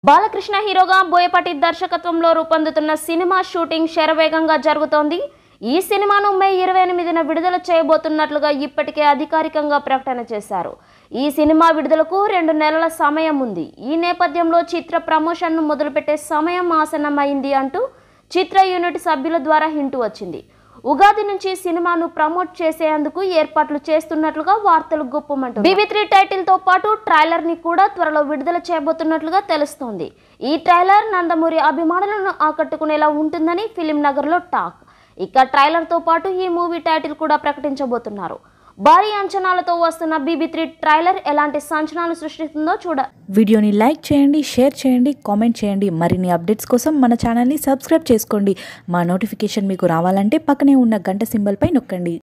బాలకృష్ణ హీరోగా బోయపాటి దర్శకత్వంలో రూపొందుతున్న సినిమా షూటింగ్ శరవేగంగా జరుగుతోంది ఈ సినిమాను మే ఇరవై ఎనిమిదిన విడుదల చేయబోతున్నట్లుగా ఇప్పటికే అధికారికంగా ప్రకటన చేశారు ఈ సినిమా విడుదలకు రెండు నెలల సమయం ఉంది ఈ నేపథ్యంలో చిత్ర ప్రమోషన్ను మొదలుపెట్టే సమయం ఆసన్నమైంది అంటూ చిత్ర యూనిట్ సభ్యుల ద్వారా హింటు వచ్చింది ఉగాది నుంచి సినిమాను ప్రమోట్ చేసేందుకు ఏర్పాట్లు చేస్తున్నట్లుగా వార్తలు గుప్పమంటూ బీబీ త్రీ టైటిల్ తో పాటు ట్రైలర్ ని కూడా త్వరలో విడుదల చేయబోతున్నట్లుగా తెలుస్తోంది ఈ ట్రైలర్ నందమూరి అభిమానులను ఆకట్టుకునేలా ఉంటుందని ఫిలిం నగర్ లో టాక్ ఇక ట్రైలర్ తో పాటు ఈ మూవీ టైటిల్ కూడా ప్రకటించబోతున్నారు భారీ అంచనాలతో వస్తున్న బీబీ త్రీ ట్రైలర్ ఎలాంటి సంచలనాలు సృష్టిస్తుందో చూడ వీడియోని లైక్ చేయండి షేర్ చేయండి కామెంట్ చేయండి మరిన్ని అప్డేట్స్ కోసం మన ఛానల్ని సబ్స్క్రైబ్ చేసుకోండి మా నోటిఫికేషన్ మీకు రావాలంటే పక్కనే ఉన్న గంట సింబల్పై నొక్కండి